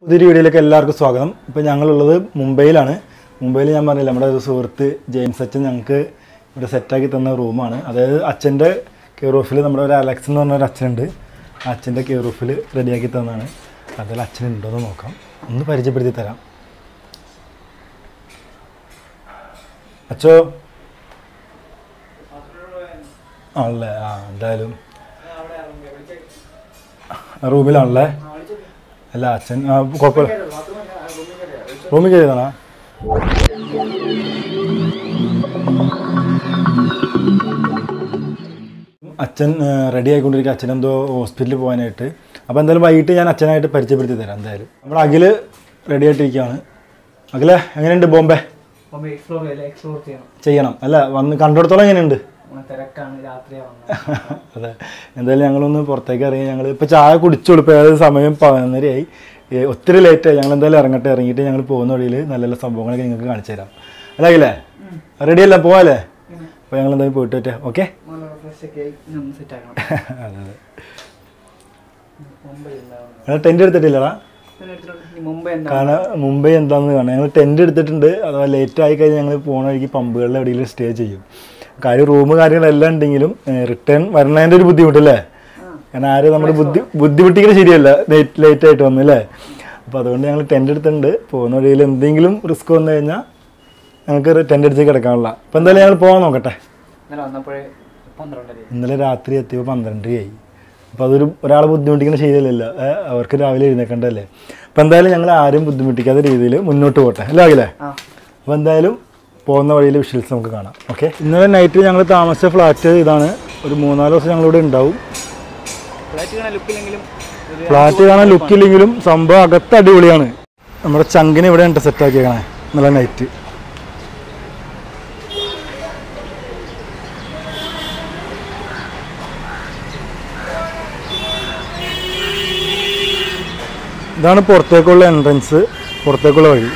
പുതിയൊരു വീഡിയോയിലേക്ക് എല്ലാവർക്കും സ്വാഗതം ഇപ്പോൾ ഞങ്ങളുള്ളത് മുംബൈയിലാണ് മുംബൈയിൽ ഞാൻ പറഞ്ഞില്ല നമ്മുടെ ഒരു സുഹൃത്ത് ജെയിംസ് അച്ഛൻ ഞങ്ങൾക്ക് ഇവിടെ സെറ്റാക്കി തന്ന റൂമാണ് അതായത് അച്ഛൻ്റെ കെയർ ഓഫിൽ നമ്മുടെ ഒരു അലക്സ് എന്ന് പറഞ്ഞ ഒരു അച്ഛനുണ്ട് ആ അച്ഛൻ്റെ കെയർ ഓഫിൽ റെഡിയാക്കി തന്നതാണ് അതിൽ അച്ഛൻ ഉണ്ടോയെന്ന് നോക്കാം ഒന്ന് പരിചയപ്പെടുത്തി തരാം അച്ഛോ ആണല്ലേ ആ എന്തായാലും റൂമിലാണല്ലേ അല്ല അച്ഛൻ ആ, കുഴപ്പമില്ല റൂമിൽ കയറിയതാണോ അച്ഛൻ റെഡി ആയിക്കൊണ്ടിരിക്കുക അച്ഛൻ എന്തോ ഹോസ്പിറ്റലിൽ പോകാനായിട്ട് അപ്പോൾ എന്തായാലും വൈകിട്ട് ഞാൻ അച്ഛനായിട്ട് പരിചയപ്പെടുത്തി തരാം എന്തായാലും നമ്മുടെ അഖില് റെഡി ആയിട്ടിരിക്കുകയാണ് അഖിലെ എങ്ങനെയുണ്ട് ബോംബെ ഒന്ന് എക്സ്പ്ലോർ ചെയ്യില്ല എക്സ്പ്ലോർ ചെയ്യണം ചെയ്യണം അല്ല വന്ന് കണ്ടിടത്തോളം എങ്ങനെയുണ്ട് നമ്മള് തിരക്കാണ് രാത്രിയാണ് അതെ എന്തായാലും ഞങ്ങളൊന്ന് പുറത്തേക്ക് ഇറങ്ങി ഞങ്ങൾ ഇപ്പോൾ ചായ കുടിച്ചോളൂ ഇപ്പോൾ ഏത് സമയം പതിനൊന്നരയായി ഏ, ഒത്തിരി ലേറ്റായി ഞങ്ങൾ എന്തായാലും ഇറങ്ങട്ടെ ഇറങ്ങിയിട്ട് ഞങ്ങൾ പോകുന്ന വഴിയിൽ നല്ല നല്ല സംഭവങ്ങളൊക്കെ നിങ്ങൾക്ക് കാണിച്ചു തരാം അല്ലേ റെഡി അല്ല പോവാല്ലേ അപ്പോൾ ഞങ്ങൾ എന്തായാലും പോയിട്ട് പറ്റേ ഓക്കെ നല്ല ഫ്രഷ് ഒക്കെ ആയി ഇനി ഒന്ന് സെറ്റ് ആക്കണം അതെ അതെ മുംബൈ എന്താവുന്നത് ഞങ്ങൾ ടെൻറ്റ് എടുത്തിട്ടില്ലടാ പിന്നെ എടുത്തിട്ടുണ്ട്. ഇനി മുംബൈ എന്താ കാരണം മുംബൈ എന്താണെന്ന് കാണാം ഞങ്ങൾ ടെൻറ്റ് എടുത്തിട്ടുണ്ട് അഥവാ ലേറ്റ് ആയി കഴിഞ്ഞാൽ ഞങ്ങൾ പോണ വഴിക്ക് പമ്പുകളിൽ എവിടെയെങ്കിലും സ്റ്റേ ചെയ്യും കാര്യം റൂം കാര്യങ്ങളെല്ലാം ഉണ്ടെങ്കിലും റിട്ടേൺ വരണതിൻ്റെ ഒരു ബുദ്ധിമുട്ടല്ലേ കാരണം ആരും നമ്മൾ ബുദ്ധി ബുദ്ധിമുട്ടിക്കുന്നത് ശരിയല്ല ലേറ്റ് ലേറ്റ് ആയിട്ട് വന്നു അല്ലേ അപ്പോൾ അതുകൊണ്ട് ഞങ്ങൾ ടെൻറ്റ് എടുത്തിട്ടുണ്ട് പോകുന്ന വഴിയിൽ എന്തെങ്കിലും റിസ്ക് വന്നു കഴിഞ്ഞാൽ ഞങ്ങൾക്ക് ടെൻറ്റ് അടിച്ച് കിടക്കാനുള്ള അപ്പോൾ എന്തായാലും ഞങ്ങൾ പോകാൻ നോക്കട്ടെ ഇന്നലെ വന്നപ്പോഴേ പന്ത്രണ്ടര ഇന്നലെ രാത്രി എത്തിയപ്പോൾ പന്ത്രണ്ടരയായി അപ്പോൾ അതൊരു ഒരാളെ ബുദ്ധിമുട്ടിക്കുന്ന ശീലമല്ലല്ലോ ഏ, അവർക്ക് രാവിലെ എഴുന്നേക്കണ്ടല്ലേ അപ്പോൾ എന്തായാലും ഞങ്ങൾ ആരും ബുദ്ധിമുട്ടിക്കാത്ത രീതിയിൽ മുന്നോട്ട് പോട്ടെ അല്ലേ അഖിലേ ആ അപ്പോൾ എന്തായാലും പോകുന്ന വഴിയിൽ വിഷ്വൽസ് നമുക്ക് കാണാം ഓക്കെ ഇന്നലെ നൈറ്റ് ഞങ്ങൾ താമസിച്ച ഫ്ലാറ്റ് ഇതാണ് ഒരു മൂന്നാല് ദിവസം ഞങ്ങളിവിടെ ഉണ്ടാവും ഫ്ലാറ്റ് കാണാൻ ലുക്കില്ലെങ്കിലും ഒരു ഫ്ലാറ്റ് കാണാൻ ലുക്കില്ലെങ്കിലും സംഭവം അകത്ത് അടിപൊളിയാണ് നമ്മുടെ ചങ്കിന് ഇവിടെ ഉണ്ട് സെറ്റാക്കിയേക്കണേ ഇന്നലെ നൈറ്റ് ഇതാണ് പുറത്തേക്കുള്ള എൻട്രൻസ് പുറത്തേക്കുള്ള വഴി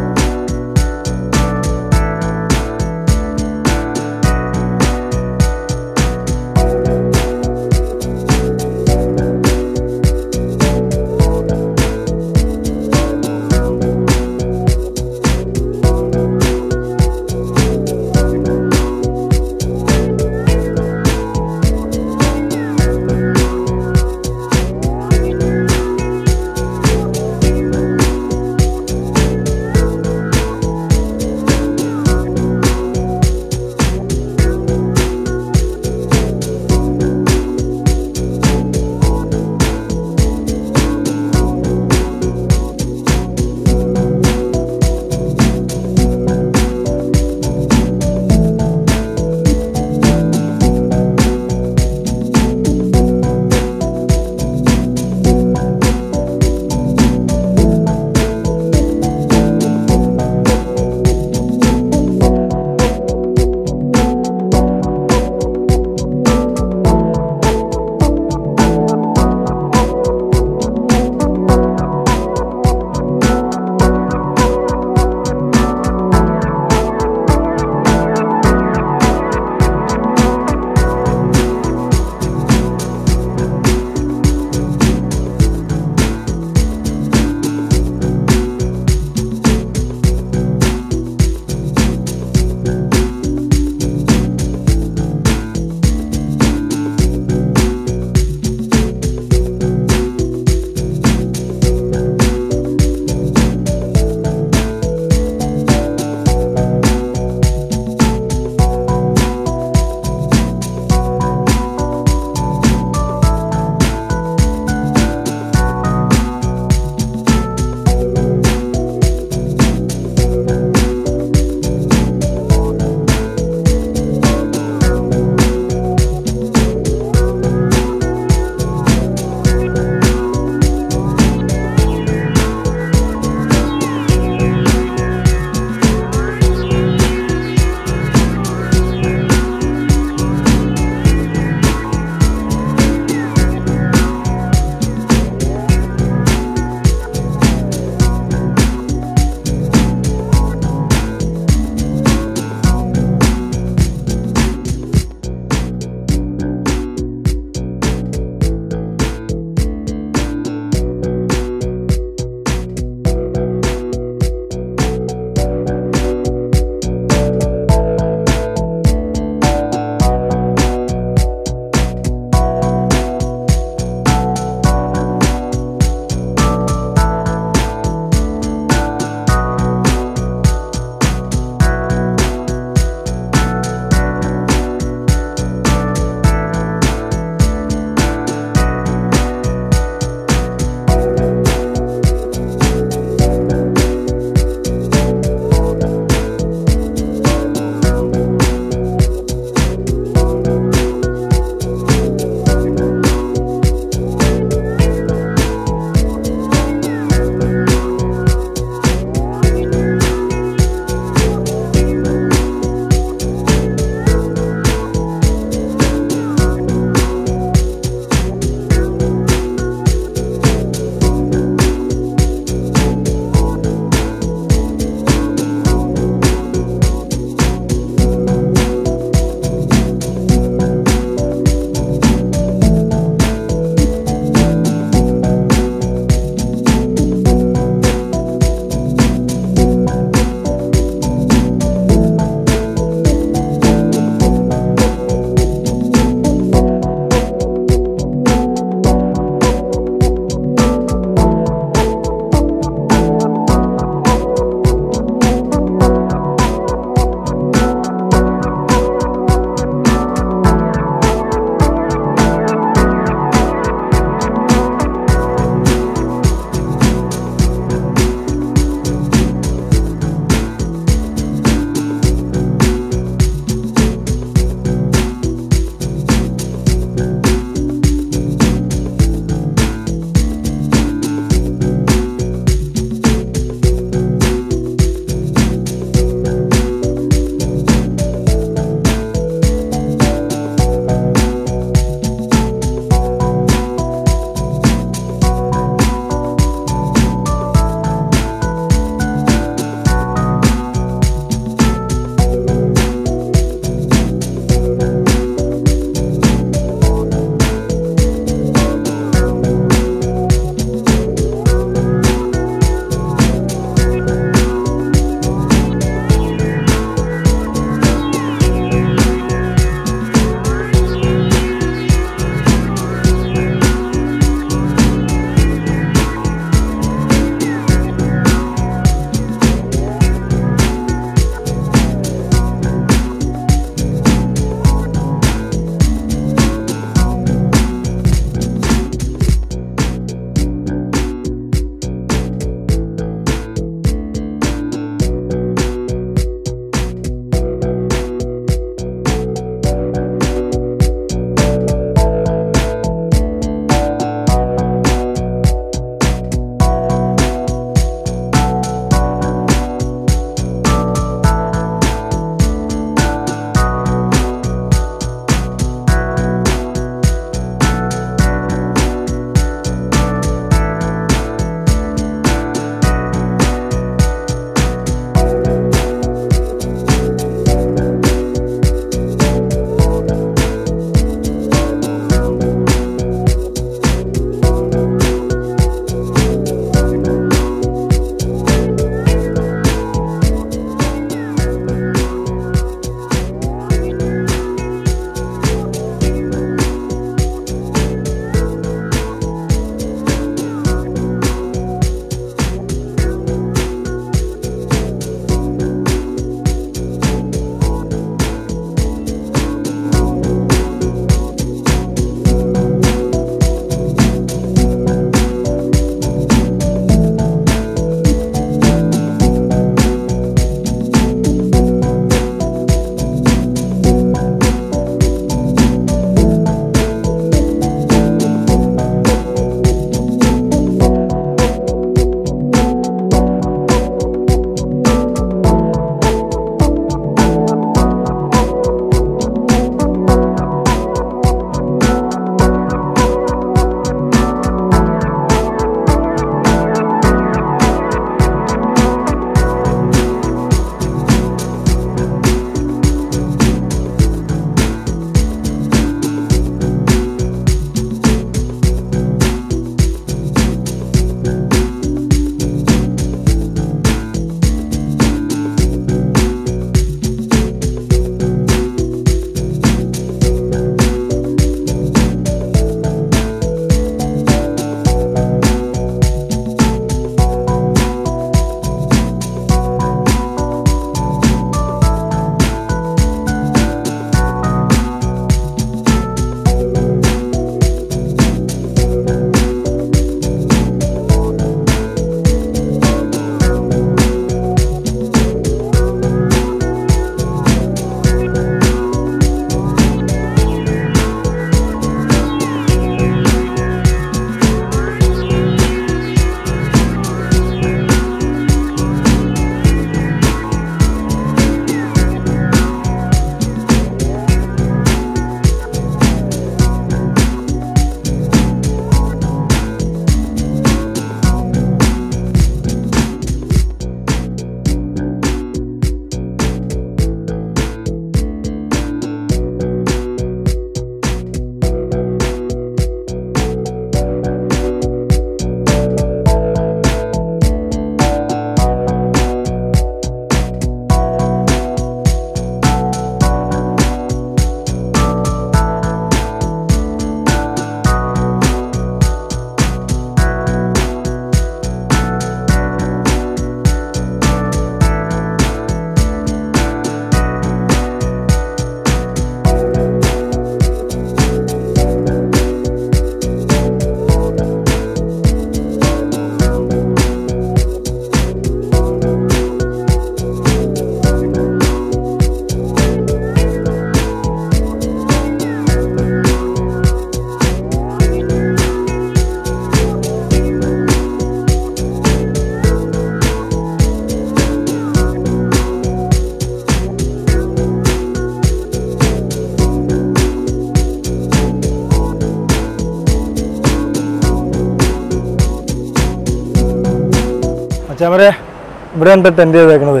അച്ഛാമരെ ഇവിടെ എന്താ ടെൻറ്റ് ചെയ്തേക്കണത്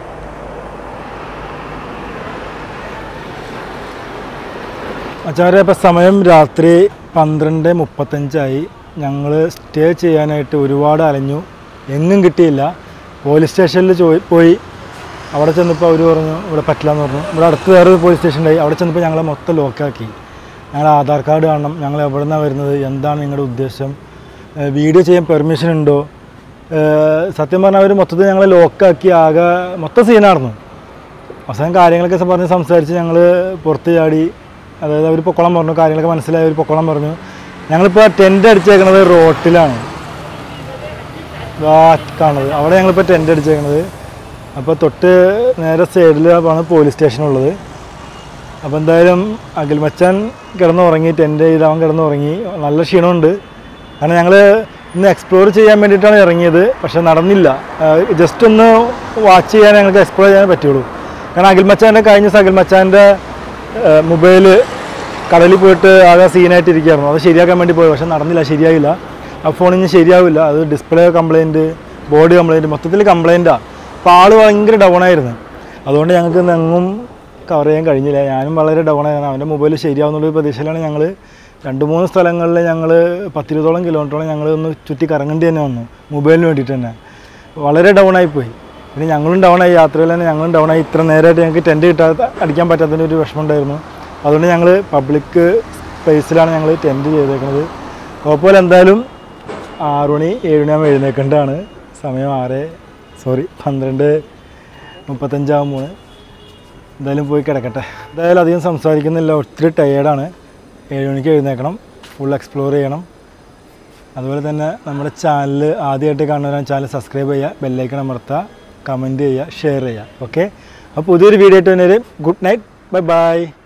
അച്ഛാമരെ ഇപ്പം സമയം രാത്രി പന്ത്രണ്ട് മുപ്പത്തഞ്ചായി ഞങ്ങൾ സ്റ്റേ ചെയ്യാനായിട്ട് ഒരുപാട് അലഞ്ഞു എങ്ങും കിട്ടിയില്ല പോലീസ് സ്റ്റേഷനിൽ ചോയി പോയി അവിടെ ചെന്നപ്പോൾ അവർ പറഞ്ഞു ഇവിടെ പറ്റില്ല എന്ന് പറഞ്ഞു ഇവിടെ അടുത്ത് വേറെ ഒരു പോലീസ് സ്റ്റേഷൻ ഉണ്ടായി അവിടെ ചെന്നപ്പോൾ ഞങ്ങളെ മൊത്തം ലോക്കാക്കി ഞങ്ങൾ ആധാർ കാർഡ് കാണണം ഞങ്ങൾ എവിടെ നിന്നാണ് വരുന്നത് എന്താണ് നിങ്ങളുടെ ഉദ്ദേശം ഏഹ് വീഡിയോ ചെയ്യാൻ പെർമിഷൻ ഉണ്ടോ ഏഹ് സത്യം പറഞ്ഞാൽ അവർ മൊത്തത്തിൽ ഞങ്ങളെ ലോക്കാക്കി ആകെ മൊത്തം സീനായിരുന്നു അവസാനം കാര്യങ്ങളൊക്കെ പറഞ്ഞ് സംസാരിച്ച് ഞങ്ങൾ പുറത്ത് ചാടി അതായത് അവർ പൊക്കോളം പറഞ്ഞു കാര്യങ്ങളൊക്കെ മനസ്സിലായി അവർ പൊക്കോളം പറഞ്ഞു ഞങ്ങളിപ്പോൾ ടെൻ്റ് അടിച്ചേക്കണത് റോട്ടിലാണ് ദാ കാണുന്നത് അവിടെ ഞങ്ങളിപ്പോൾ ടെൻ്റ് അടിച്ചേക്കണത് അപ്പോൾ തൊട്ട് നേരെ സൈഡിലാണ് പോലീസ് സ്റ്റേഷൻ ഉള്ളത് അപ്പോൾ എന്തായാലും അഖിൽ മച്ചാൻ കിടന്ന് ഉറങ്ങി ടെൻ്റ് ചെയ്ത് അവൻ കിടന്ന് ഉറങ്ങി നല്ല ക്ഷീണമുണ്ട് കാരണം ഞങ്ങൾ ഇന്ന് എക്സ്പ്ലോർ ചെയ്യാൻ വേണ്ടിയിട്ടാണ് ഇറങ്ങിയത് പക്ഷെ നടന്നില്ല ജസ്റ്റ് ഒന്ന് വാച്ച് ചെയ്യാൻ ഞങ്ങൾക്ക് എക്സ്പ്ലോർ ചെയ്യാൻ പറ്റുള്ളൂ കാരണം അഖിൽ മച്ചാൻ്റെ കഴിഞ്ഞ ദിവസം അഖിൽ മച്ചാൻ്റെ മൊബൈല് കടലിൽ പോയിട്ട് ആകെ സീനായിട്ട് ഇരിക്കുകയായിരുന്നു അത് ശരിയാക്കാൻ വേണ്ടി പോയി പക്ഷെ നടന്നില്ല ശരിയായില്ല ആ ഫോൺ ഇനി ശരിയാവില്ല അത് ഡിസ്പ്ലേ കംപ്ലൈൻറ്റ് ബോഡി കംപ്ലൈൻറ്റ് മൊത്തത്തിൽ കംപ്ലൈൻറ്റാണ് അപ്പോൾ ആൾ ഭയങ്കര ഡൗൺ ആയിരുന്നു അതുകൊണ്ട് ഞങ്ങൾക്ക് ഇന്ന് എങ്ങും കവർ ചെയ്യാൻ കഴിഞ്ഞില്ല ഞാനും വളരെ ഡൗൺ ആയിരുന്നു അവൻ്റെ മൊബൈൽ ശരിയാവുന്നുള്ള പ്രതീക്ഷയിലാണ് ഞങ്ങൾ രണ്ട് മൂന്ന് സ്ഥലങ്ങളിൽ ഞങ്ങൾ പത്തിരുപതോളം കിലോമീറ്ററോളം ഞങ്ങൾ ഒന്ന് ചുറ്റി കറങ്ങേണ്ടി തന്നെ വന്നു മൊബൈലിന് വേണ്ടിയിട്ട് തന്നെ വളരെ ഡൗൺ ആയിപ്പോയി പിന്നെ ഞങ്ങളും ഡൗൺ ആയി യാത്രയിൽ തന്നെ ഞങ്ങളും ഡൗൺ ആയി ഇത്ര നേരമായിട്ട് ഞങ്ങൾക്ക് ടെൻറ്റ് കിട്ടാത്ത അടിക്കാൻ പറ്റാത്തതിൻ്റെ ഒരു വിഷമം ഉണ്ടായിരുന്നു അതുകൊണ്ട് ഞങ്ങൾ പബ്ലിക് സ്പേസിലാണ് ഞങ്ങൾ ടെൻറ്റ് ചെയ്തേക്കുന്നത് കുഴപ്പമില്ല എന്തായാലും ആറ് മണി ഏഴ് മണിയാകുമ്പോൾ എഴുന്നേക്കേണ്ടതാണ് സമയം ആറ് സോറി പന്ത്രണ്ട് മുപ്പത്തഞ്ചാകുമ്പോൾ എന്തായാലും പോയി കിടക്കട്ടെ എന്തായാലും അധികം സംസാരിക്കുന്നില്ല ഒത്തിരി ടയേർഡാണ് ഏഴ് മണിക്ക് എഴുന്നേക്കണം ഫുൾ എക്സ്പ്ലോർ ചെയ്യണം അതുപോലെ തന്നെ നമ്മുടെ ചാനൽ ആദ്യമായിട്ട് കാണുന്നവരാണ് ചാനൽ സബ്സ്ക്രൈബ് ചെയ്യുക ബെല്ലൈക്കൺ അമർത്തുക കമൻറ്റ് ചെയ്യുക ഷെയർ ചെയ്യുക ഓക്കെ അപ്പോൾ പുതിയൊരു വീഡിയോ ആയിട്ട് തന്നെ ഗുഡ് നൈറ്റ് ബൈ ബൈ